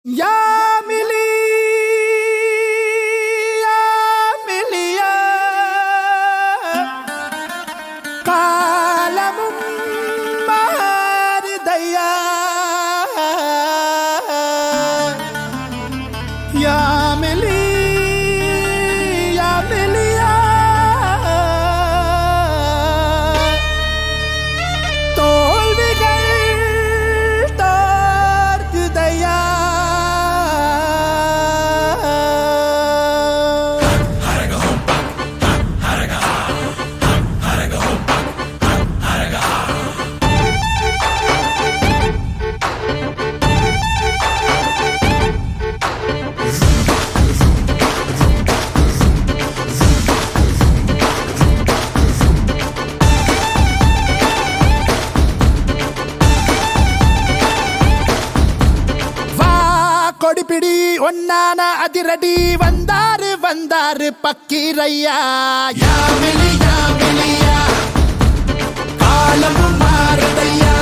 Ya Millie, ya Millie, காலமும் மாறுதையா யாமிலி யாமிலியா தோல்விகள் தோற்குதையா வா கொடிபிடி ஒன்னான அதிரடி வந்தாரு வந்தாரு பக்கீரையா யாமிலி யாமிலியா காலமும் மாறுதையா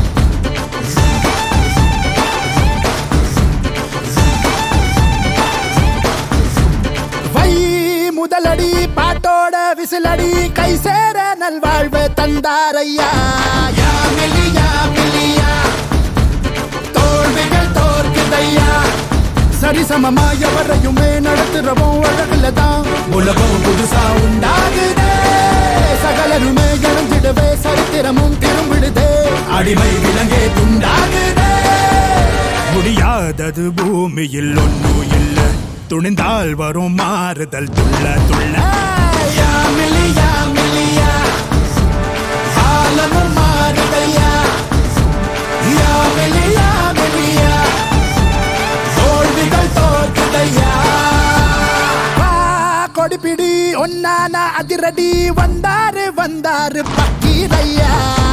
வை முதலடி பாட்டோட விசிலடி கை சேர நல்வாழ்வு தந்தாரையா யாமிலி யாமிலியா தோல்விகள் தோற்குதையா சரிசமமா எவரையுமே நடத்துறவும் அழகுல தான் உலகம் புதுசா உண்டாகுதே சகலருமே இழந்திடவே சரித்திரமும் திரும்பிடுதே அடிமை விலங்கே துண்டாகுதே முடியாதது பூமியில் ஒன்றும் இல்ல துணிந்தால் வரும் மாறுதல் துள்ள துள்ள யாமிலி யாமிலியா காலமும் மாறுதையா யாமிலி யாமிலியா தோல்விகள் தோற்குதையா வா கொடிபிடி ஒன்னான அதிரடி வந்தாரு வந்தாரு பக்கீரையா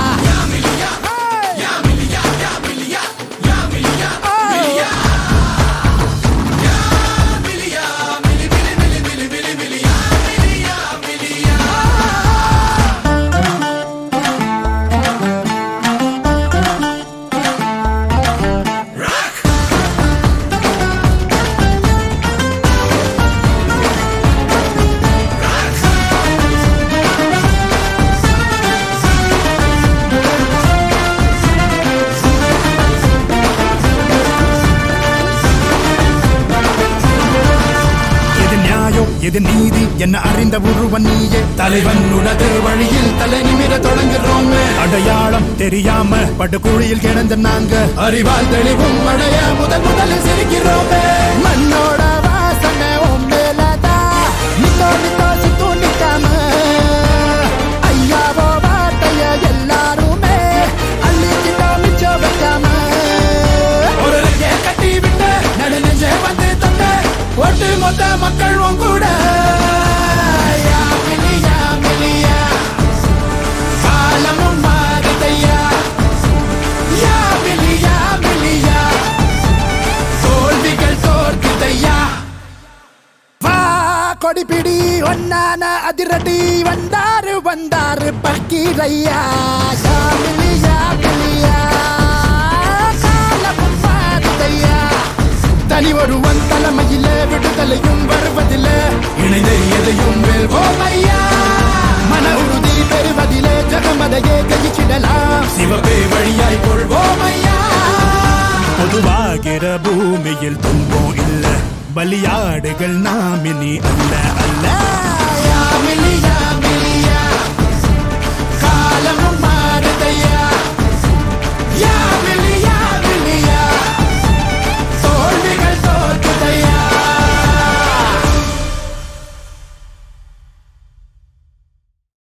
எது நியாயம் எது நீதி என்ன அறிந்த ஒருவன் நீயே தலைவன் உனது வழியில் தலை நிமிர தொடங்குறோம் அடையாளம் தெரியாம படுகுழியில் கிடந்த நாங்க அறிவால் தெளிவும் அடைய முதல் முதலில் சிரிக்கிறோமே மண்ணோட வாசனை உன் மேலதா நித்தோ நித்தோ சித்து நிக்காம ஐயாவோ வார்த்தைய எல்லாருமே அள்ளிக்கிட்டோ மிச்சம் வைக்காம ஒரு ரெக்கை கட்டி விட்டு நடு நெஞ்சே வந்து தொட்ட ஒட்டு மொத்த மக்கள் உன் கூட யாமிலி, யாமிலியா, காலமும் மாறுதையா யாமிலி, யாமிலியா, தோல்விகள் தோற்குதையா வா கொடிபிடி ஒன்னான அதிரடி வந்தாரு வந்தாரு பக்கீரையா யாமிலி யாமிலியா காலமும் மாறுதையா தனி ஒருவன் தலைமையில விடுதலையும் வருவதில்ல இணைந்து எதையும் வெல்வோம் ஐயா மன உறுதி பெறுவதிலே ஜகமதையே ஜெயிச்சிடலாம் சிவப்பே வழியாய் கொள்வோம் ஐயா பொதுவாகிற பூமியில் துன்பம் இல்ல பலியாடுகள் நாமினி அல்ல அல்ல